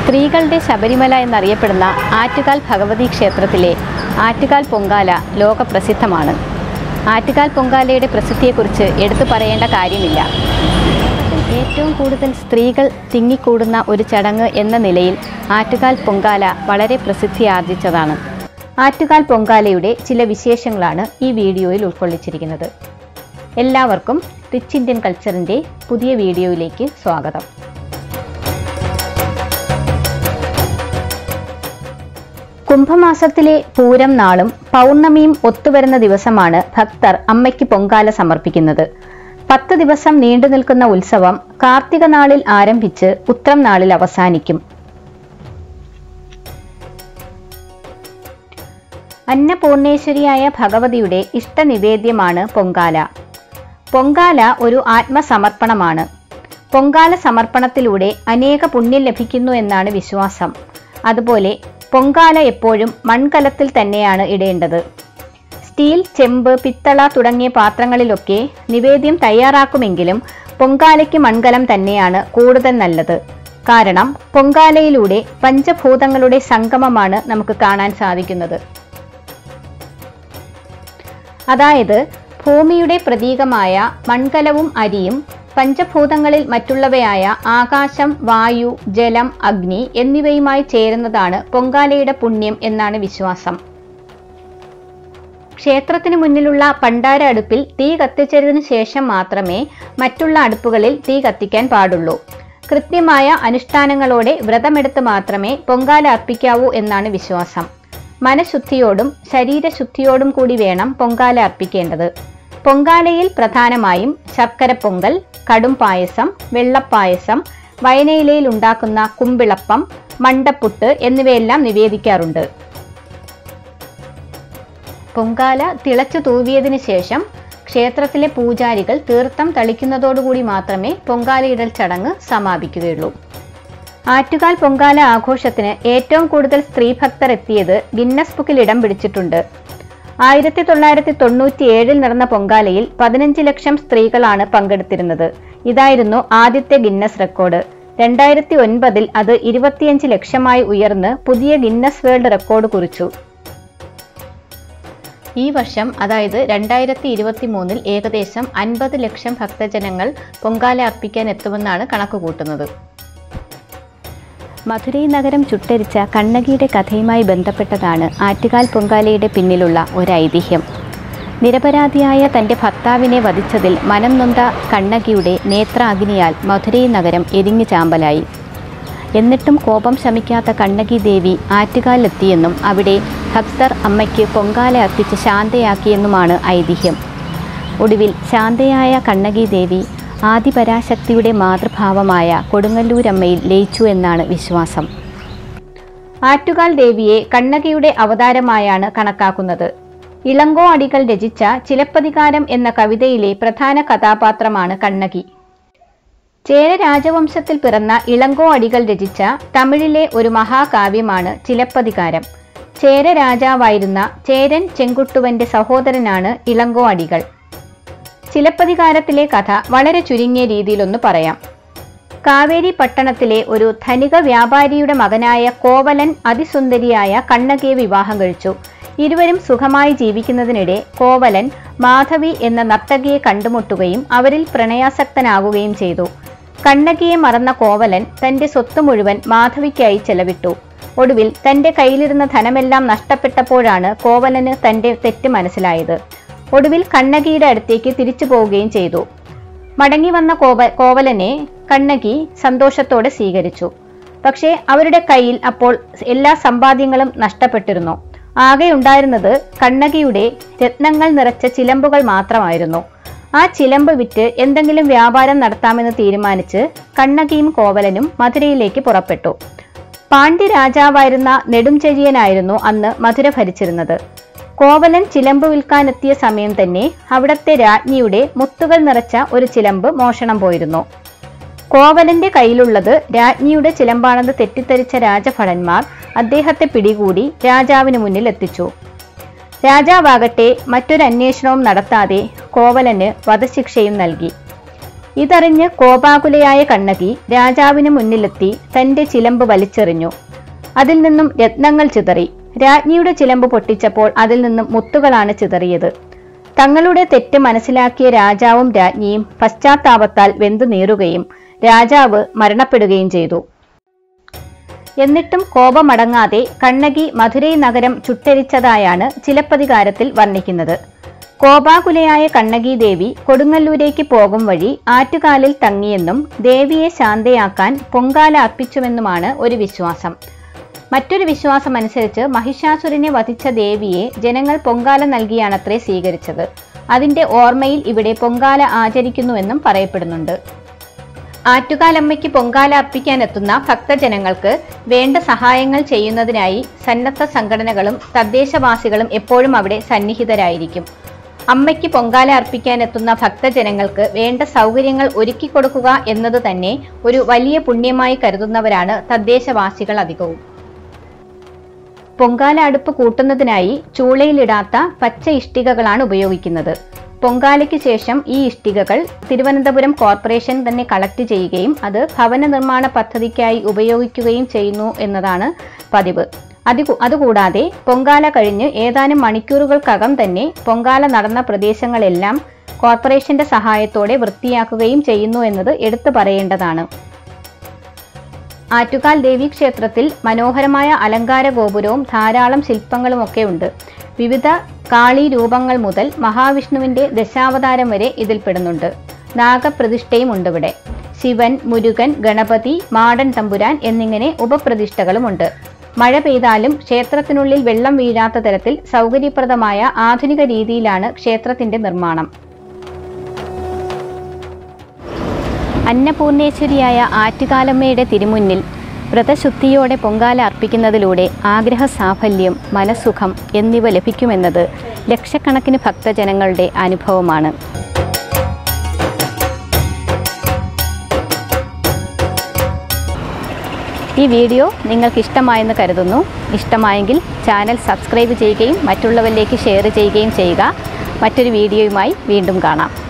സ്ത്രീകളുടെ ശബരിമല എന്നറിയപ്പെടുന്ന ആറ്റുകാൽ ഭഗവതി ക്ഷേത്രത്തിലെ ആറ്റുകാൽ പൊങ്കാല ലോകപ്രസിദ്ധമാണ് ആറ്റുകാൽ പൊങ്കാലയുടെ പ്രസിദ്ധിയെക്കുറിച്ച് എടുത്തു പറയേണ്ട കാര്യമില്ല ഏറ്റവും കൂടുതൽ സ്ത്രീകൾ തിങ്ങിക്കൂടുന്ന ഒരു ചടങ്ങ് എന്ന നിലയിൽ ആറ്റുകാൽ പൊങ്കാല വളരെ പ്രസിദ്ധി ആർജിച്ചതാണ് ആറ്റുകാൽ പൊങ്കാലയുടെ ചില വിശേഷങ്ങളാണ് ഈ വീഡിയോയിൽ ഉൾക്കൊള്ളിച്ചിരിക്കുന്നത് എല്ലാവർക്കും റിച്ച് ഇന്ത്യൻ കൾച്ചറിൻ്റെ പുതിയ വീഡിയോയിലേക്ക് സ്വാഗതം കുംഭമാസത്തിലെ പൂരം നാളും പൗർണമിയും ഒത്തുവരുന്ന ദിവസമാണ് ഭക്തർ അമ്മയ്ക്ക് പൊങ്കാല സമർപ്പിക്കുന്നത് പത്ത് ദിവസം നീണ്ടു നിൽക്കുന്ന ഉത്സവം കാർത്തിക നാളിൽ ആരംഭിച്ച് ഉത്രം നാളിൽ അവസാനിക്കും അന്നപൂർണേശ്വരിയായ ഭഗവതിയുടെ ഇഷ്ടനിവേദ്യമാണ് പൊങ്കാല പൊങ്കാല ഒരു ആത്മസമർപ്പണമാണ് പൊങ്കാല സമർപ്പണത്തിലൂടെ അനേക പുണ്യം ലഭിക്കുന്നു എന്നാണ് വിശ്വാസം അതുപോലെ പൊങ്കാല എപ്പോഴും മൺകലത്തിൽ തന്നെയാണ് ഇടേണ്ടത് സ്റ്റീൽ ചെമ്പ് പിത്തള തുടങ്ങിയ പാത്രങ്ങളിലൊക്കെ നിവേദ്യം തയ്യാറാക്കുമെങ്കിലും പൊങ്കാലയ്ക്ക് മൺകലം തന്നെയാണ് കൂടുതൽ നല്ലത് കാരണം പൊങ്കാലയിലൂടെ പഞ്ചഭൂതങ്ങളുടെ സംഗമമാണ് നമുക്ക് കാണാൻ സാധിക്കുന്നത് അതായത് ഭൂമിയുടെ പ്രതീകമായ മൺകലവും അരിയും പഞ്ചഭൂതങ്ങളിൽ മറ്റുള്ളവയായ ആകാശം വായു ജലം അഗ്നി എന്നിവയുമായി ചേരുന്നതാണ് പൊങ്കാലയുടെ പുണ്യം എന്നാണ് വിശ്വാസം ക്ഷേത്രത്തിന് മുന്നിലുള്ള പണ്ടാര അടുപ്പിൽ തീ കത്തിച്ചതിനു ശേഷം മാത്രമേ മറ്റുള്ള അടുപ്പുകളിൽ തീ കത്തിക്കാൻ പാടുള്ളൂ കൃത്യമായ അനുഷ്ഠാനങ്ങളോടെ വ്രതമെടുത്ത് മാത്രമേ പൊങ്കാല അർപ്പിക്കാവൂ എന്നാണ് വിശ്വാസം മനഃശുദ്ധിയോടും ശരീരശുദ്ധിയോടും കൂടി വേണം പൊങ്കാല അർപ്പിക്കേണ്ടത് പൊങ്കാലയിൽ പ്രധാനമായും ശർക്കര പൊങ്കൽ കടും പായസം വെള്ളപ്പായസം വയനയിലയിൽ ഉണ്ടാക്കുന്ന കുമ്പിളപ്പം മണ്ടപ്പുട്ട് എന്നിവയെല്ലാം നിവേദിക്കാറുണ്ട് പൊങ്കാല തിളച്ചു തൂവിയതിനു ശേഷം ക്ഷേത്രത്തിലെ പൂജാരികൾ തീർത്ഥം തളിക്കുന്നതോടുകൂടി മാത്രമേ പൊങ്കാലയിടൽ ചടങ്ങ് സമാപിക്കുകയുള്ളൂ ആറ്റുകാൽ പൊങ്കാല ആഘോഷത്തിന് ഏറ്റവും കൂടുതൽ സ്ത്രീഭക്തർ എത്തിയത് ഗിന്നസ് ബുക്കിൽ ഇടം പിടിച്ചിട്ടുണ്ട് ആയിരത്തി തൊള്ളായിരത്തി തൊണ്ണൂറ്റി ഏഴിൽ നടന്ന പൊങ്കാലയിൽ പതിനഞ്ച് ലക്ഷം സ്ത്രീകളാണ് പങ്കെടുത്തിരുന്നത് ഇതായിരുന്നു ആദ്യത്തെ ഗിന്നസ് റെക്കോർഡ് രണ്ടായിരത്തി ഒൻപതിൽ അത് ഇരുപത്തിയഞ്ച് ലക്ഷമായി ഉയർന്ന് പുതിയ ഗിന്നസ് വേൾഡ് റെക്കോർഡ് കുറിച്ചു ഈ വർഷം അതായത് രണ്ടായിരത്തി ഇരുപത്തി മൂന്നിൽ ഏകദേശം അൻപത് ലക്ഷം ഭക്തജനങ്ങൾ പൊങ്കാല അർപ്പിക്കാൻ എത്തുമെന്നാണ് കണക്കുകൂട്ടുന്നത് മധുരൈ നഗരം ചുട്ടരിച്ച കണ്ണകിയുടെ കഥയുമായി ബന്ധപ്പെട്ടതാണ് ആറ്റുകാൽ പൊങ്കാലയുടെ പിന്നിലുള്ള ഒരു ഐതിഹ്യം നിരപരാധിയായ തൻ്റെ ഭർത്താവിനെ വധിച്ചതിൽ മനം നൊന്ത കണ്ണകിയുടെ നേത്രാഗ്നിയാൽ മധുരൈ നഗരം എരിഞ്ഞു ചാമ്പലായി എന്നിട്ടും കോപം ശമിക്കാത്ത കണ്ണകി ദേവി ആറ്റുകാലിലെത്തിയെന്നും അവിടെ ഭക്തർ അമ്മയ്ക്ക് പൊങ്കാല അർപ്പിച്ച് ശാന്തയാക്കിയെന്നുമാണ് ഐതിഹ്യം ഒടുവിൽ ശാന്തയായ കണ്ണകി ദേവി ആദിപരാശക്തിയുടെ മാതൃഭാവമായ കൊടുങ്ങല്ലൂരമ്മയിൽ ലയിച്ചു എന്നാണ് വിശ്വാസം ആറ്റുകാൽ ദേവിയെ കണ്ണകിയുടെ അവതാരമായാണ് കണക്കാക്കുന്നത് ഇളങ്കോ അടികൾ രചിച്ച ചിലപ്പതികാരം എന്ന കവിതയിലെ പ്രധാന കഥാപാത്രമാണ് കണ്ണകി ചേര രാജവംശത്തിൽ പിറന്ന ഇളങ്കോ അടികൾ രചിച്ച തമിഴിലെ ഒരു മഹാകാവ്യമാണ് ചിലപ്പതികാരം ചേര രാജാവായിരുന്ന ചേരൻ ചെങ്കുട്ടുവന്റെ സഹോദരനാണ് ഇളങ്കോ അടികൾ ചിലപ്പതികാരത്തിലെ കഥ വളരെ ചുരുങ്ങിയ രീതിയിലൊന്ന് പറയാം കാവേരി പട്ടണത്തിലെ ഒരു ധനിക വ്യാപാരിയുടെ മകനായ കോവലൻ അതിസുന്ദരിയായ കണ്ണകിയെ വിവാഹം കഴിച്ചു ഇരുവരും സുഖമായി ജീവിക്കുന്നതിനിടെ കോവലൻ മാധവി എന്ന നർത്തകിയെ കണ്ടുമുട്ടുകയും അവരിൽ പ്രണയാസക്തനാകുകയും ചെയ്തു കണ്ണകിയെ മറന്ന കോവലൻ തന്റെ സ്വത്ത് മുഴുവൻ മാധവിക്കായി ചെലവിട്ടു ഒടുവിൽ തന്റെ കയ്യിലിരുന്ന ധനമെല്ലാം നഷ്ടപ്പെട്ടപ്പോഴാണ് കോവലന് തന്റെ തെറ്റ് മനസ്സിലായത് ഒടുവിൽ കണ്ണകിയുടെ അടുത്തേക്ക് തിരിച്ചു പോവുകയും ചെയ്തു മടങ്ങി വന്ന കോവ കോവലനെ കണ്ണകി സന്തോഷത്തോടെ സ്വീകരിച്ചു പക്ഷേ അവരുടെ കയ്യിൽ അപ്പോൾ എല്ലാ സമ്പാദ്യങ്ങളും നഷ്ടപ്പെട്ടിരുന്നു ആകെ ഉണ്ടായിരുന്നത് കണ്ണകിയുടെ രത്നങ്ങൾ നിറച്ച ചിലമ്പുകൾ മാത്രമായിരുന്നു ആ ചിലമ്പ് വിറ്റ് എന്തെങ്കിലും വ്യാപാരം നടത്താമെന്ന് തീരുമാനിച്ച് കണ്ണകിയും കോവലനും മധുരയിലേക്ക് പുറപ്പെട്ടു പാണ്ഡ്യ രാജാവായിരുന്ന നെടുംചെഴിയനായിരുന്നു അന്ന് മധുര ഭരിച്ചിരുന്നത് കോവലൻ ചിലമ്പ് വിൽക്കാനെത്തിയ സമയം തന്നെ അവിടത്തെ രാജ്ഞിയുടെ മുത്തുകൾ നിറച്ച ഒരു ചിലമ്പ് മോഷണം പോയിരുന്നു കോവലന്റെ കയ്യിലുള്ളത് രാജ്ഞിയുടെ ചിലമ്പാണെന്ന് തെറ്റിദ്ധരിച്ച രാജഭടന്മാർ അദ്ദേഹത്തെ പിടികൂടി രാജാവിന് മുന്നിൽ എത്തിച്ചു രാജാവാകട്ടെ മറ്റൊരു അന്വേഷണവും നടത്താതെ കോവലന് വധശിക്ഷയും നൽകി ഇതറിഞ്ഞ് കോപാകുലയായ കണ്ണകി രാജാവിന് മുന്നിലെത്തി തന്റെ ചിലമ്പ് വലിച്ചെറിഞ്ഞു അതിൽ നിന്നും രത്നങ്ങൾ ചിതറി രാജ്ഞിയുടെ ചിലമ്പ് പൊട്ടിച്ചപ്പോൾ അതിൽ നിന്നും മുത്തുകളാണ് ചിതറിയത് തങ്ങളുടെ തെറ്റ് മനസ്സിലാക്കിയ രാജാവും രാജ്ഞിയും പശ്ചാത്താപത്താൽ വെന്തു നീറുകയും രാജാവ് മരണപ്പെടുകയും ചെയ്തു എന്നിട്ടും കോപമടങ്ങാതെ കണ്ണകി മധുരൈ നഗരം ചുട്ടരിച്ചതായാണ് ചിലപ്പതികാരത്തിൽ വർണ്ണിക്കുന്നത് കോപാകുലയായ കണ്ണകി ദേവി കൊടുങ്ങല്ലൂരേക്ക് പോകും വഴി ആറ്റുകാലിൽ തങ്ങിയെന്നും ദേവിയെ ശാന്തയാക്കാൻ പൊങ്കാല അർപ്പിച്ചുവെന്നുമാണ് ഒരു വിശ്വാസം മറ്റൊരു വിശ്വാസം അനുസരിച്ച് മഹിഷാസുരനെ വധിച്ച ദേവിയെ ജനങ്ങൾ പൊങ്കാല നൽകിയാണത്രേ സ്വീകരിച്ചത് അതിന്റെ ഓർമ്മയിൽ ഇവിടെ പൊങ്കാല ആചരിക്കുന്നുവെന്നും പറയപ്പെടുന്നുണ്ട് ആറ്റുകാലമ്മയ്ക്ക് പൊങ്കാല അർപ്പിക്കാനെത്തുന്ന ഭക്തജനങ്ങൾക്ക് വേണ്ട സഹായങ്ങൾ ചെയ്യുന്നതിനായി സന്നദ്ധ സംഘടനകളും തദ്ദേശവാസികളും എപ്പോഴും അവിടെ സന്നിഹിതരായിരിക്കും അമ്മയ്ക്ക് പൊങ്കാല അർപ്പിക്കാനെത്തുന്ന ഭക്തജനങ്ങൾക്ക് വേണ്ട സൗകര്യങ്ങൾ ഒരുക്കി കൊടുക്കുക എന്നത് തന്നെ ഒരു വലിയ പുണ്യമായി കരുതുന്നവരാണ് തദ്ദേശവാസികൾ അധികവും പൊങ്കാല അടുപ്പ് കൂട്ടുന്നതിനായി ചൂളയിലിടാത്ത പച്ച ഇഷ്ടികകളാണ് ഉപയോഗിക്കുന്നത് പൊങ്കാലയ്ക്ക് ശേഷം ഈ ഇഷ്ടികകൾ തിരുവനന്തപുരം കോർപ്പറേഷൻ തന്നെ കളക്ട് ചെയ്യുകയും അത് ഭവന നിർമ്മാണ പദ്ധതിക്കായി ഉപയോഗിക്കുകയും ചെയ്യുന്നു എന്നതാണ് പതിവ് അതി അതുകൂടാതെ പൊങ്കാല കഴിഞ്ഞ് ഏതാനും മണിക്കൂറുകൾക്കകം തന്നെ പൊങ്കാല നടന്ന പ്രദേശങ്ങളെല്ലാം കോർപ്പറേഷന്റെ സഹായത്തോടെ വൃത്തിയാക്കുകയും ചെയ്യുന്നു എന്നത് എടുത്തു പറയേണ്ടതാണ് ആറ്റുകാൽ ദേവി ക്ഷേത്രത്തിൽ മനോഹരമായ അലങ്കാര ഗോപുരവും ധാരാളം ശില്പങ്ങളുമൊക്കെ ഉണ്ട് വിവിധ കാളി രൂപങ്ങൾ മുതൽ മഹാവിഷ്ണുവിന്റെ ദശാവതാരം വരെ ഇതിൽ പെടുന്നുണ്ട് നാഗപ്രതിഷ്ഠയും ഉണ്ട് ഇവിടെ ശിവൻ മുരുകൻ ഗണപതി മാടൻ തമ്പുരാൻ എന്നിങ്ങനെ ഉപപ്രതിഷ്ഠകളുമുണ്ട് മഴ പെയ്താലും ക്ഷേത്രത്തിനുള്ളിൽ വെള്ളം വീഴാത്ത തരത്തിൽ സൗകര്യപ്രദമായ ആധുനിക രീതിയിലാണ് ക്ഷേത്രത്തിന്റെ നിർമ്മാണം അന്നപൂർണേശ്വരിയായ ആറ്റുകാലമ്മയുടെ തിരുമുന്നിൽ വ്രതശുദ്ധിയോടെ പൊങ്കാല അർപ്പിക്കുന്നതിലൂടെ ആഗ്രഹ സാഫല്യം മനസ്സുഖം എന്നിവ ലഭിക്കുമെന്നത് ലക്ഷക്കണക്കിന് ഭക്തജനങ്ങളുടെ അനുഭവമാണ് ഈ വീഡിയോ നിങ്ങൾക്ക് ഇഷ്ടമായെന്ന് കരുതുന്നു ഇഷ്ടമായെങ്കിൽ ചാനൽ സബ്സ്ക്രൈബ് ചെയ്യുകയും മറ്റുള്ളവരിലേക്ക് ഷെയർ ചെയ്യുകയും ചെയ്യുക മറ്റൊരു വീഡിയോയുമായി വീണ്ടും കാണാം